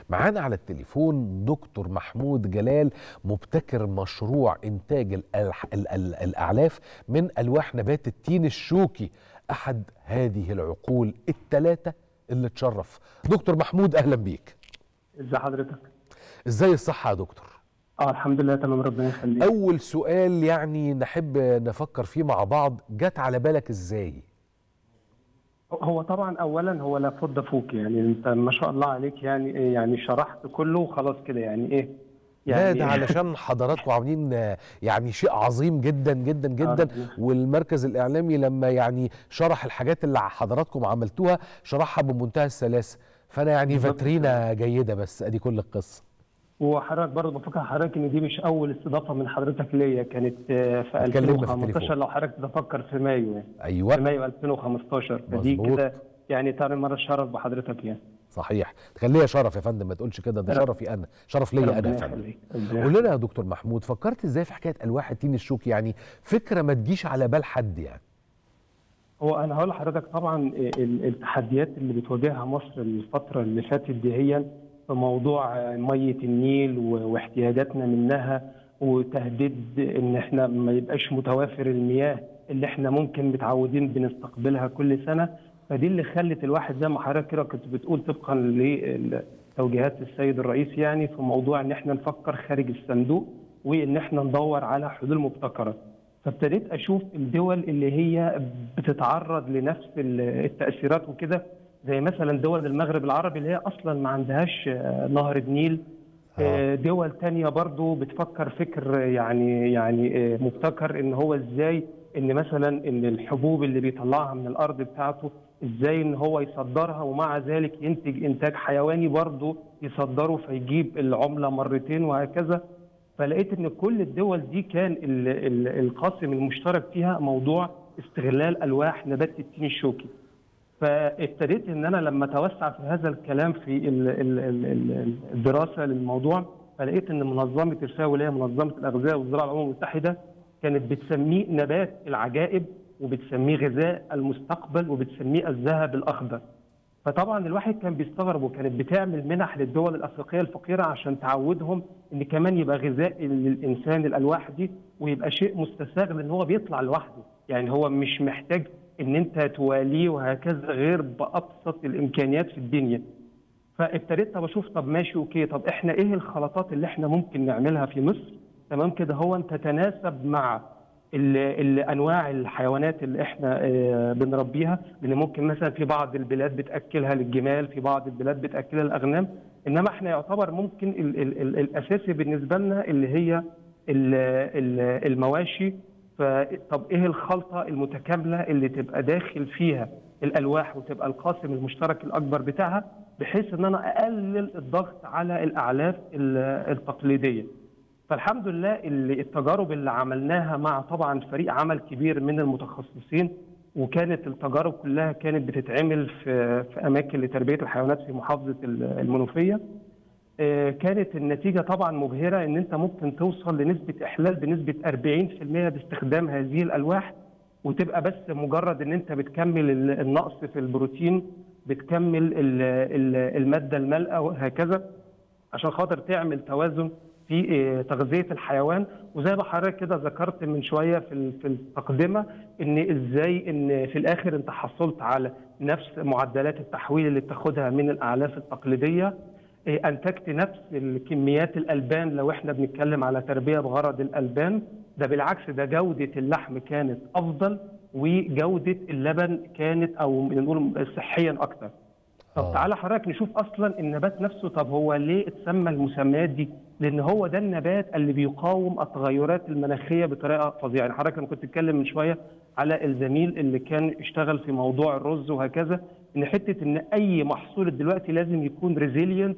معانا على التليفون دكتور محمود جلال مبتكر مشروع إنتاج الألح... ال... ال... الأعلاف من ألواح نبات التين الشوكي أحد هذه العقول الثلاثة اللي تشرف دكتور محمود أهلا بيك ازي حضرتك؟ إزاي الصحة يا دكتور؟ اه الحمد لله تمام ربنا يخليك أول سؤال يعني نحب نفكر فيه مع بعض جت على بالك إزاي؟ هو طبعا اولا هو لا فض فوق يعني انت ما شاء الله عليك يعني إيه يعني شرحت كله وخلاص كده يعني ايه لا يعني ده علشان حضراتكم عاملين آه، يعني شيء عظيم جدا جدا جدا آه. والمركز الاعلامي لما يعني شرح الحاجات اللي حضراتكم عملتوها شرحها بمنتهى السلاسه فانا يعني بالظبط فاترينا جيده بس ادي كل القصه وحضرتك برضه بفكر حضرتك ان دي مش اول استضافه من حضرتك ليا كانت آه، في اتكلمنا في 2015 التليفون. لو حضرتك تفكر في مايو يعني في ايوه مايو 2015 فدي مظبوط. كده يعني تاني مره شرف بحضرتك يعني صحيح خليها شرف يا فندم ما تقولش كده ده رب- شرفي انا شرف ليا انا ربنا يا فندم يخليك ربنا قول لنا يا دكتور محمود فكرت ازاي في حكايه الواح التين الشوكي يعني فكره ما تجيش على بال حد يعني هو انا هقول لحضرتك طبعا ال- التحديات اللي بتواجهها مصر الفتره اللي فاتت دي هي في موضوع ميه النيل و- واحتياجاتنا منها وتهديد ان احنا ما يبقاش متوافر المياه اللي احنا ممكن متعودين بنستقبلها كل سنه فدي اللي خلت الواحد زي ما حضرتك كده كنت بتقول طبقا لتوجيهات السيد الرئيس يعني في موضوع ان احنا نفكر خارج الصندوق وان احنا ندور على حلول مبتكره فابتديت اشوف الدول اللي هي بتتعرض لنفس ال- التاثيرات وكده زي مثلا دول المغرب العربي اللي هي اصلا ما عندهاش آه، نهر النيل آه، دول تانية برضو بتفكر فكر يعني يعني آه، مبتكر ان هو ازاي ان مثلا ان الحبوب اللي بيطلعها من الارض بتاعته ازاي ان هو يصدرها ومع ذلك ينتج انتاج حيواني برضو يصدره فيجيب العملة مرتين وهكذا فلقيت ان كل الدول دي كان ال- ال- القاسم المشترك فيها موضوع استغلال الواح نبات التين الشوكي فابتديت ان انا لما اتوسع في هذا الكلام في ال- ال- ال- ال- الدراسه للموضوع فلقيت ان منظمه الفاو اللي هي منظمه الاغذيه والزراعه الامم المتحده كانت بتسميه نبات العجائب وبتسميه غذاء المستقبل وبتسميه الذهب الاخضر فطبعا الواحد كان بيستغرب وكانت بتعمل منح للدول الافريقيه الفقيره عشان تعودهم ان كمان يبقى غذاء للانسان الالواح دي ويبقى شيء مستساغ لان هو بيطلع لوحده يعني هو مش محتاج ان انت تواليه وهكذا غير بابسط الامكانيات في الدنيا فابتديت طب اشوف طب ماشي اوكي طب احنا ايه الخلطات اللي احنا ممكن نعملها في مصر تمام كده هو تتناسب مع ال- ال- انواع الحيوانات اللي احنا آه، بنربيها لان ممكن مثلا في بعض البلاد بتاكلها للجمال في بعض البلاد بتاكلها للاغنام انما احنا يعتبر ممكن ال ال ال الاساسي بالنسبه لنا اللي هي ال- ال- المواشي فطب ايه الخلطه المتكامله اللي تبقى داخل فيها الالواح وتبقى القاسم المشترك الاكبر بتاعها بحيث ان انا اقلل الضغط على الاعلاف ال- التقليديه فالحمد لله اللي التجارب اللي عملناها مع طبعا فريق عمل كبير من المتخصصين وكانت التجارب كلها كانت بتتعمل في في اماكن لتربيه الحيوانات في محافظه ال- المنوفيه آه، كانت النتيجه طبعا مبهره ان انت ممكن توصل لنسبه احلال بنسبه 40% باستخدام هذه الالواح وتبقى بس مجرد ان انت بتكمل ال- النقص في البروتين بتكمل ال- ال- الماده المالئه وهكذا عشان خاطر تعمل توازن في آه، تغذيه الحيوان وزي ما حضرتك كده ذكرت من شويه في ال- في التقدمه ان ازاي ان في الاخر انت حصلت على نفس معدلات التحويل اللي بتاخدها من الاعلاف التقليديه آه، انتجت نفس الكميات الالبان لو احنا بنتكلم على تربيه بغرض الالبان ده بالعكس ده جوده اللحم كانت افضل وجوده اللبن كانت او نقول صحيا اكتر طب آه. تعالى حضرتك نشوف اصلا النبات نفسه طب هو ليه اتسمى المسميات دي؟ لان هو ده النبات اللي بيقاوم التغيرات المناخيه بطريقه فظيعه، يعني حضرتك انا كنت بتتكلم من شويه على الزميل اللي كان اشتغل في موضوع الرز وهكذا ان حته ان اي محصول دلوقتي لازم يكون ريزيلينت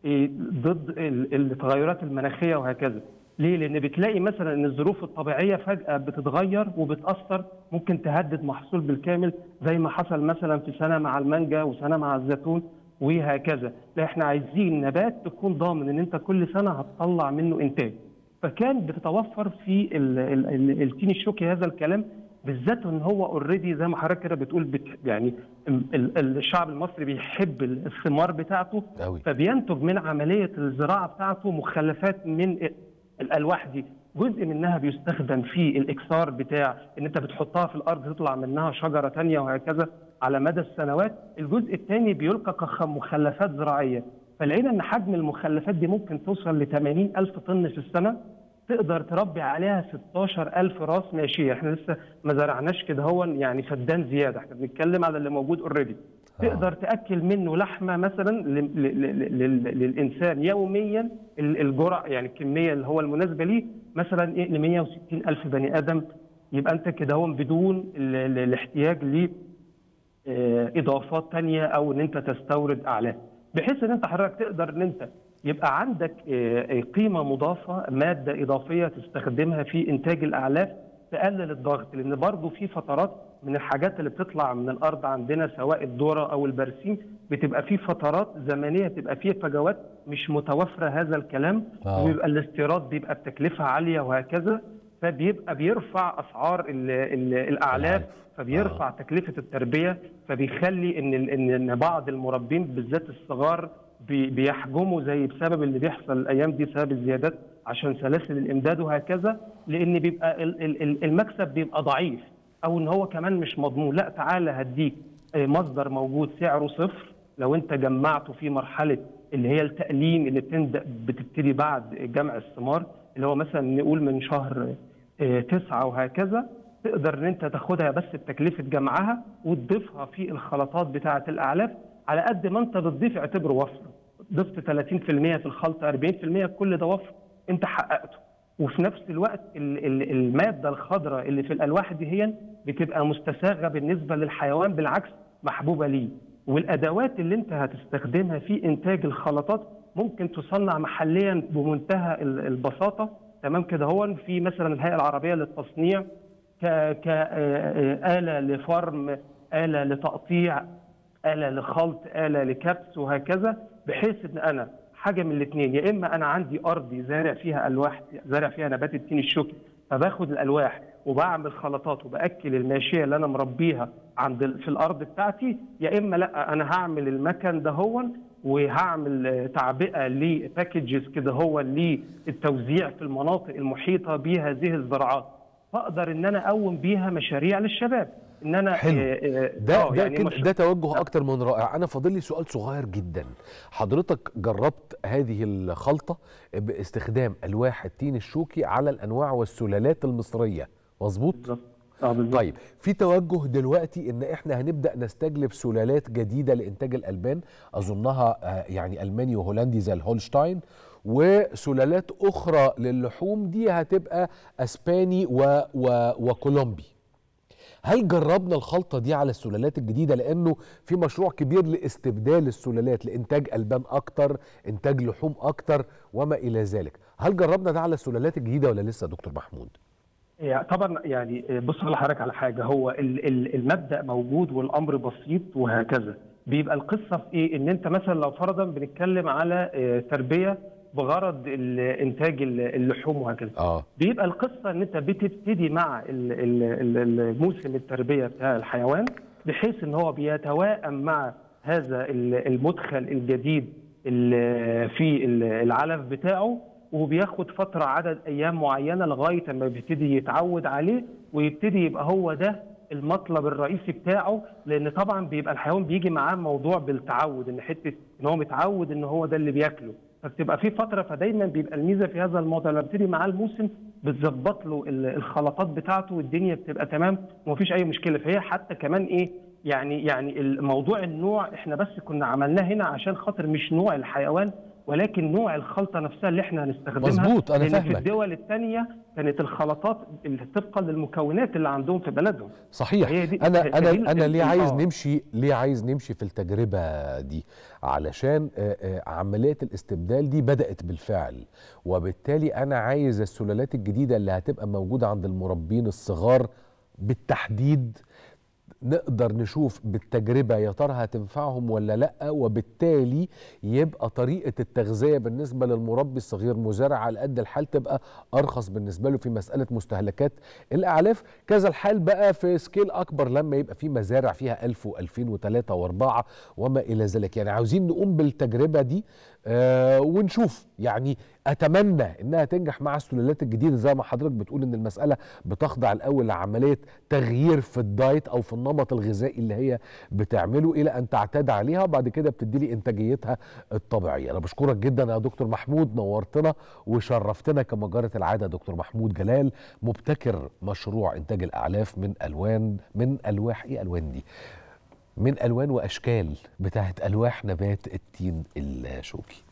ضد ال- التغيرات المناخيه وهكذا. ليه؟ لان بتلاقي مثلا ان الظروف الطبيعيه فجاه بتتغير وبتاثر ممكن تهدد محصول بالكامل زي ما حصل مثلا في سنه مع المانجا وسنه مع الزيتون وهكذا لا احنا عايزين نبات تكون ضامن ان انت كل سنه هتطلع منه انتاج فكان بتتوفر في ال- ال- ال- التين الشوكي هذا الكلام بالذات ان هو اوريدي زي ما حضرتك كده بتقول بت يعني ال- ال- الشعب المصري بيحب الثمار بتاعته أوي. فبينتج من عمليه الزراعه بتاعته مخلفات من الالواح دي جزء منها بيستخدم في الاكسار بتاع ان انت بتحطها في الارض تطلع منها شجره تانية وهكذا على مدى السنوات الجزء الثاني بيلقى كمخلفات زراعيه فلقينا ان حجم المخلفات دي ممكن توصل ل 80 الف طن في السنه تقدر تربي عليها 16 ألف راس ماشية احنا لسه ما زرعناش كده هو يعني فدان زيادة احنا بنتكلم على اللي موجود اوريدي تقدر تأكل منه لحمة مثلا ل- ل- ل- ل- للإنسان يوميا ال- الجرعة يعني الكمية اللي هو المناسبة ليه مثلا ايه ل 160 ألف بني آدم يبقى أنت كده هو بدون ال- ال- الاحتياج ل آه، اضافات تانية او ان انت تستورد اعلاف بحيث ان انت حضرتك تقدر ان انت يبقى عندك آه، آه، قيمه مضافه ماده اضافيه تستخدمها في انتاج الاعلاف تقلل الضغط لان برضه في فترات من الحاجات اللي بتطلع من الارض عندنا سواء الذره او البرسيم بتبقى في فترات زمنيه تبقى في فجوات مش متوفره هذا الكلام آه. ويبقى الاستيراد بيبقى بتكلفه عاليه وهكذا فبيبقى بيرفع اسعار ال ال الاعلاف فبيرفع آه. تكلفه التربيه فبيخلي ان ال- ان ان بعض المربين بالذات الصغار بي- بيحجموا زي بسبب اللي بيحصل الايام دي بسبب الزيادات عشان سلاسل الامداد وهكذا لان بيبقى ال- ال- ال- المكسب بيبقى ضعيف او ان هو كمان مش مضمون لا تعالى هديك آه، مصدر موجود سعره صفر لو انت جمعته في مرحله اللي هي التأليم اللي بتبدا بتبتدي بعد جمع الثمار اللي هو مثلا نقول من شهر آه، تسعة وهكذا تقدر ان انت تاخدها بس بتكلفه جمعها وتضيفها في الخلطات بتاعه الاعلاف على قد ما انت بتضيف اعتبره وفر ضفت 30% في الخلطه 40% كل ده وفر انت حققته وفي نفس الوقت ال- ال- الماده الخضراء اللي في الالواح دي هي بتبقى مستساغه بالنسبه للحيوان بالعكس محبوبه ليه والادوات اللي انت هتستخدمها في انتاج الخلطات ممكن تصنع محليا بمنتهى ال- البساطه تمام كده هو في مثلا الهيئه العربيه للتصنيع ك كآلة لفرم آلة لتقطيع آلة لخلط آلة لكبس وهكذا بحيث ان انا حاجه من الاثنين يا اما انا عندي ارضي زارع فيها الواح زارع فيها نبات التين الشوكي فباخد الالواح وبعمل خلطات وباكل الماشيه اللي انا مربيها عند ال- في الارض بتاعتي يا اما لا انا هعمل المكن ده هو وهعمل آه، تعبئه لباكجز كده هو للتوزيع في المناطق المحيطه بهذه الزراعات فاقدر ان انا اقوم بيها مشاريع للشباب ان انا حلو. آه، آه، ده آه، ده يعني كده مش- ده توجه اكتر من رائع انا فاضل لي سؤال صغير جدا حضرتك جربت هذه الخلطه باستخدام الواح التين الشوكي على الانواع والسلالات المصريه مظبوط بالظبط اه بالظبط طيب في توجه دلوقتي ان احنا هنبدا نستجلب سلالات جديده لانتاج الالبان اظنها آه، يعني الماني وهولندي زي الهولشتاين وسلالات اخرى للحوم دي هتبقى اسباني و و وكولومبي هل جربنا الخلطه دي على السلالات الجديده لانه في مشروع كبير لاستبدال السلالات لانتاج البان اكتر انتاج لحوم اكتر وما الى ذلك هل جربنا ده على السلالات الجديده ولا لسه يا دكتور محمود يعني طبعا يعني بص على حضرتك على حاجه هو ال- ال- المبدا موجود والامر بسيط وهكذا بيبقى القصه في ايه ان انت مثلا لو فرضا بنتكلم على آه، تربيه بغرض ال- انتاج ال- اللحوم وهكذا اه بيبقى القصه ان انت بتبتدي مع ال- ال- ال- الموسم التربيه بتاع الحيوان بحيث ان هو بيتوائم مع هذا ال- المدخل الجديد ال- في ال- العلف بتاعه وبياخد فتره عدد ايام معينه لغايه ما بيبتدي يتعود عليه ويبتدي يبقى هو ده المطلب الرئيسي بتاعه لان طبعا بيبقى الحيوان بيجي معاه موضوع بالتعود ان حته ان هو متعود ان هو ده اللي بياكله فبتبقى في فتره فدايما بيبقى الميزه في هذا الموضوع لما بتبتدي معاه الموسم بتظبط له ال- الخلطات بتاعته والدنيا بتبقى تمام ومفيش اي مشكله فهي حتى كمان ايه يعني يعني الموضوع النوع احنا بس كنا عملناه هنا عشان خاطر مش نوع الحيوان ولكن نوع الخلطه نفسها اللي احنا هنستخدمها مظبوط، أنا لأن في فاهمك. الدول الثانيه كانت الخلطات اللي طبقا للمكونات اللي عندهم في بلدهم صحيح هي دي- انا هي انا دي ال- انا ليه ال- عايز آه. نمشي ليه عايز نمشي في التجربه دي علشان آه، آه، عمليه الاستبدال دي بدات بالفعل وبالتالي انا عايز السلالات الجديده اللي هتبقى موجوده عند المربين الصغار بالتحديد نقدر نشوف بالتجربة يا ترى هتنفعهم ولا لأ وبالتالي يبقى طريقة التغذية بالنسبة للمربي الصغير مزارع على قد الحال تبقى أرخص بالنسبة له في مسألة مستهلكات الأعلاف كذا الحال بقى في سكيل أكبر لما يبقى في مزارع فيها ألف وألفين وثلاثة وأربعة وما إلى ذلك يعني عاوزين نقوم بالتجربة دي آه ونشوف يعني اتمنى انها تنجح مع السلالات الجديده زي ما حضرتك بتقول ان المساله بتخضع الاول لعمليه تغيير في الدايت او في النمط الغذائي اللي هي بتعمله الى ان تعتاد عليها وبعد كده بتدي لي انتاجيتها الطبيعيه انا بشكرك جدا يا دكتور محمود نورتنا وشرفتنا كما جرت العاده دكتور محمود جلال مبتكر مشروع انتاج الاعلاف من الوان من الواح ايه الوان دي من الوان واشكال بتاعت الواح نبات التين الشوكي